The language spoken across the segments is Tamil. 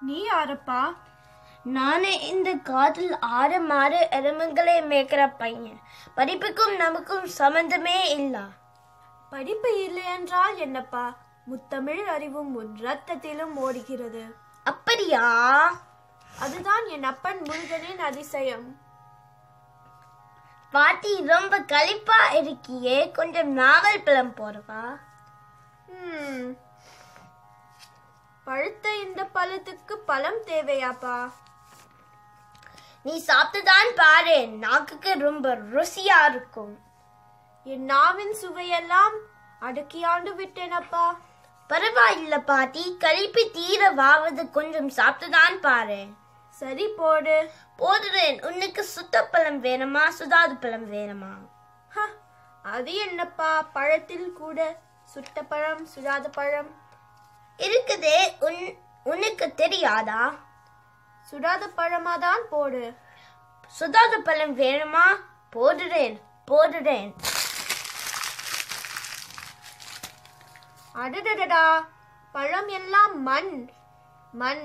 நீ யாரப்பா நானே இந்த காட்டில் ஆறு மாறு எருமைகளை மேய்க்கிற பையன் படிப்புக்கும் நமக்கும் சம்பந்தமே இல்ல படிப்பு இல்லை என்றால் என்னப்பா முத்தமிழ் அறிவும் உன் ரத்தத்திலும் ஓடுகிறது அப்படியா அதுதான் என் அப்பன் முருகனின் அதிசயம் பாட்டி ரொம்ப கழிப்பா இருக்கியே கொஞ்சம் நாவல் பழம் போடுவா ஹம். பழுத்த இந்த பழத்துக்கு பழம் தேவையாப்பா நீ சாப்பிட்டுதான் பாரு நாக்குக்கு ரொம்ப ருசியா இருக்கும் என் நாவின் சுவையெல்லாம் அடக்கியாண்டு விட்டேனப்பா பரவாயில்ல பாட்டி கழிப்பு தீர வாவது கொஞ்சம் சாப்பிட்டுதான் பாரு சரி போடு போடுறேன் உனக்கு சுத்த பழம் வேணுமா சுதாது பழம் வேணுமா ஹ, அது என்னப்பா பழத்தில் கூட சுட்ட பழம் சுடாத பழம் இருக்குதே உன் உனக்கு தெரியாதா சுடாத பழமாதான் போடு சுதாது பழம் வேணுமா போடுறேன் போடுறேன் அடடடடா பழம் எல்லாம் மண் மண்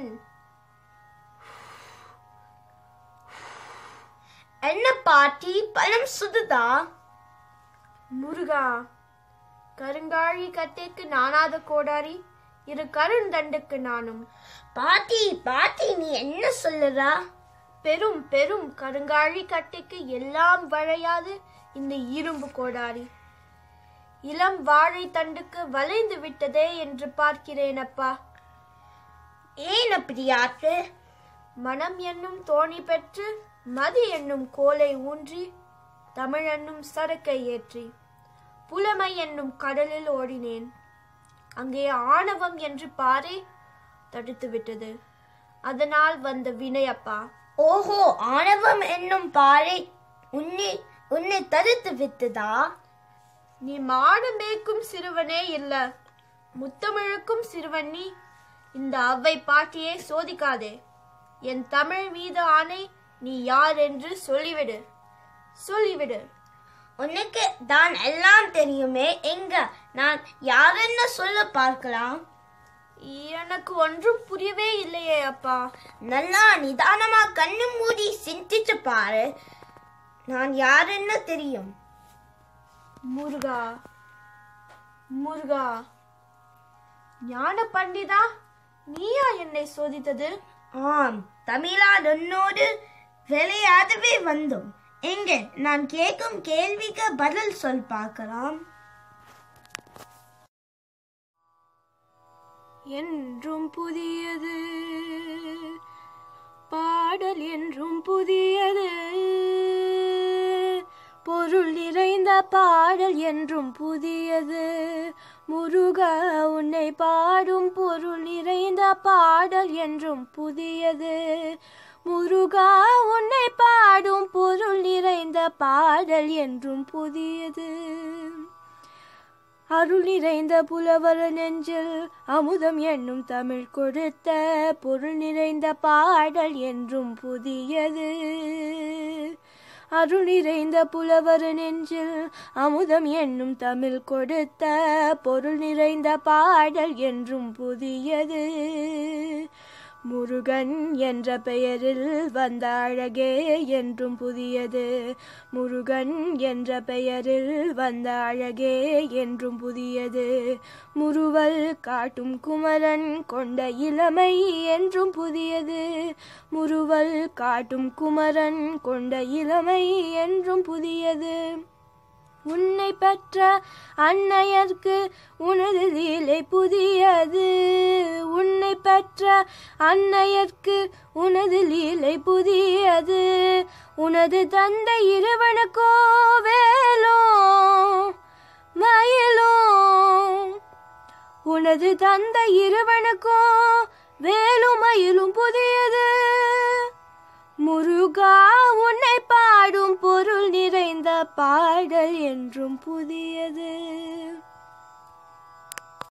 என்ன பாட்டி பழம் சுடுதா முருகா கருங்காழி கட்டைக்கு நானாத கோடாரி இரு கருந்தண்டுக்கு நானும் பாட்டி பாட்டி நீ என்ன சொல்லுறா பெரும் பெரும் கருங்காழி கட்டைக்கு எல்லாம் வளையாது இந்த இரும்பு கோடாரி இளம் வாழை தண்டுக்கு வளைந்து விட்டதே என்று பார்க்கிறேன் அப்பா ஏன் அப்படியாச்சு மனம் என்னும் தோணி பெற்று மதி என்னும் கோலை ஊன்றி தமிழ் என்னும் சரக்கை ஏற்றி புலமை என்னும் கடலில் ஓடினேன் அங்கே ஆணவம் என்று பாறை தடுத்து விட்டது அதனால் வந்த வினையப்பா ஓஹோ ஆணவம் என்னும் பாறை உன்னை உன்னை தடுத்து விட்டதா நீ மாடு மேய்க்கும் சிறுவனே இல்ல முத்தமிழுக்கும் சிறுவன் நீ இந்த அவ்வை பாட்டியை சோதிக்காதே என் தமிழ் மீது ஆணை நீ யார் என்று சொல்லிவிடு சொல்லிவிடு உனக்கு தான் எல்லாம் தெரியுமே எங்க நான் யாருன்னு சொல்ல பார்க்கலாம் எனக்கு ஒன்றும் புரியவே இல்லையே அப்பா நல்லா நிதானமா கண்ணு மூடி சிந்திச்சு பாரு நான் யாருன்னு தெரியும் முருகா முருகா ஞான பண்டிதா நீயா என்னை சோதித்தது ஆம் தமிழா உன்னோடு விளையாடவே வந்தோம் எங்க நான் கேட்கும் கேள்விக்கு பதில் சொல் பார்க்கலாம் என்றும் புதியது பாடல் என்றும் புதியது பொருள் நிறைந்த பாடல் என்றும் புதியது முருகா உன்னை பாடும் பொருள் நிறைந்த பாடல் என்றும் புதியது முருகா உன்னை பாடும் பொருள் நிறைந்த பாடல் என்றும் புதியது அருள் நிறைந்த புலவர் நெஞ்சில் அமுதம் என்னும் தமிழ் கொடுத்த பொருள் நிறைந்த பாடல் என்றும் புதியது அருள் நிறைந்த புலவர் நெஞ்சில் அமுதம் என்னும் தமிழ் கொடுத்த பொருள் நிறைந்த பாடல் என்றும் புதியது முருகன் என்ற பெயரில் வந்த அழகே என்றும் புதியது முருகன் என்ற பெயரில் வந்த அழகே என்றும் புதியது முருவல் காட்டும் குமரன் கொண்ட இளமை என்றும் புதியது முருவல் காட்டும் குமரன் கொண்ட இளமை என்றும் புதியது உன்னை பெற்ற அன்னையர்க்கு உனது லீலை புதியது உன்னை பெற்ற அன்னையர்க்கு உனது லீலை புதியது உனது தந்தை இருவனுக்கோ வேலோ மயிலும் உனது தந்தை இருவனுக்கோ வேலும் மயிலும் புதியது முருகா உன்னை பாடும் பொருள் நிறைந்த பாடல் என்றும் புதியது